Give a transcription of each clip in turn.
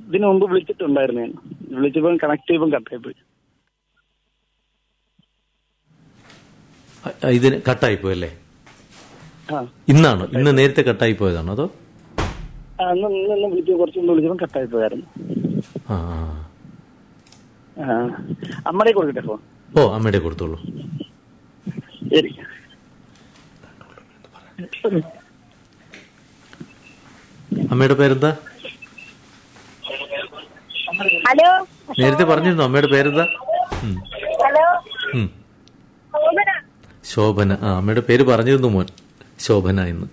ഇതിനു മുമ്പ് വിളിച്ചിട്ടുണ്ടായിരുന്നു ഞാൻ വിളിച്ചപ്പോൾ കണക്ട് ചെയ്യുമ്പോൾ കട്ടായി പോയി അ- ഇതിന് കട്ടായി പോയല്ലേ ആ ഇന്നാണോ ഇന്ന് നേരത്തെ കട്ടായി പോയതാണോ അതോ ആ, അന്ന് ഇന്ന് വിളിച്ചു കുറച്ച് മുമ്പ് വിളിച്ചപ്പോൾ കട്ടായി പോയായിരുന്നു ആ ആ. ആ അമ്മടെ കൊടുക്കട്ടെ ഫോൺ ഓ അമ്മയുടെ കൊടുത്തോളൂ ശരി അമ്മയുടെ പേരെന്താ ഹലോ നേരത്തെ പറഞ്ഞിരുന്നു അമ്മയുടെ പേരെന്താ ഉം. ഹലോ ഉം. ശോഭന ശോഭന ആ അമ്മയുടെ പേര് പറഞ്ഞിരുന്നു മോൻ ശോഭന എന്ന്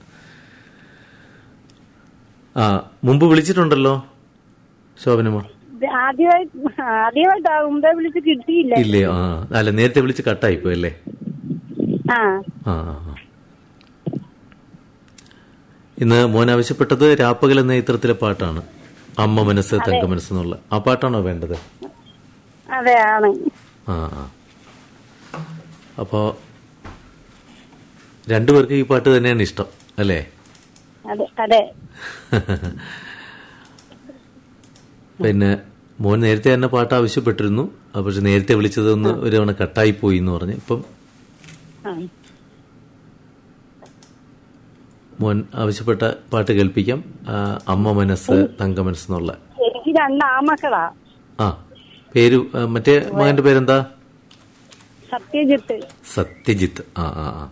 ആ മുമ്പ് വിളിച്ചിട്ടുണ്ടല്ലോ ശോഭന മോൻ ഇത് ആദ്യമായി ആദ്യമായിട്ടാ മുമ്പേ വിളിച്ച് കിട്ടിയില്ല ഇല്ലേ ആ അല്ല നേരത്തെ വിളിച്ച് കട്ടായി പോയല്ലേ ആ ആ ആ, ആ. ഇന്ന് മോൻ ആവശ്യപ്പെട്ടത് രാപ്പകൽ എന്ന ചിത്രത്തിലെ പാട്ടാണ് അമ്മ മനസ്സ് തങ്ക മനസ്സ് എന്നുള്ള ആ പാട്ടാണോ വേണ്ടത് അതെ ആണ് ആ ആ അപ്പോ രണ്ടുപേർക്ക് ഈ പാട്ട് തന്നെയാണ് ഇഷ്ടം അല്ലേ അതെ അതെ പിന്നെ മോൻ നേരത്തെ തന്നെ പാട്ട് ആവശ്യപ്പെട്ടിരുന്നു ആ, പക്ഷെ നേരത്തെ വിളിച്ചത് ഒന്ന് ഒരു തവണ കട്ടായി പോയി എന്ന് പറഞ്ഞ് ഇപ്പം ആ. മോൻ ആവശ്യപ്പെട്ട പാട്ട് കേൾപ്പിക്കാം ആ, അമ്മ മനസ്സ് തങ്ക മനസ്സ് എന്നുള്ള എനിക്ക് രണ്ട് ആമക്കളാ ആ പേര് ആ, മറ്റേ മകന്റെ പേരെന്താ സത്യജിത്ത് സത്യജിത്ത് ആ ആ ആ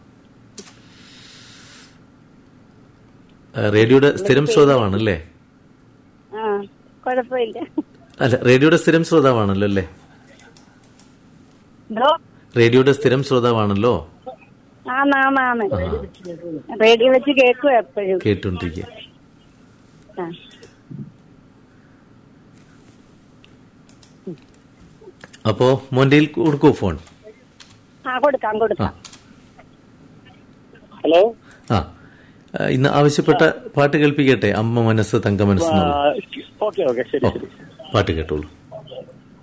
ആ, റേഡിയോയുടെ സ്ഥിരം ശ്രോതാവാണല്ലേ ആ കുഴപ്പമില്ല അല്ല റേഡിയോയുടെ സ്ഥിരം ശ്രോതാവാണല്ലോ അല്ലേ എന്തോ റേഡിയോയുടെ സ്ഥിരം ശ്രോതാവാണല്ലോ ആന്നാന്നാണ് റേഡിയോ വെച്ച് കേൾക്കും എപ്പോഴും കേട്ടുകൊണ്ടിരിക്കുക ആ. അപ്പോ മോന്റെ കൊടുക്കൂ ഫോൺ ആ കൊടുക്കാം ആ കൊടുക്കാം ഹലോ ആ ആ, ഇന്ന് ആവശ്യപ്പെട്ട പാട്ട് കേൾപ്പിക്കട്ടെ അമ്മ മനസ്സ് തങ്ക മനസ്സ് എന്നുള്ള ഓക്കെ ഓക്കെ ശരി ശരി പാട്ട് കേട്ടോളൂ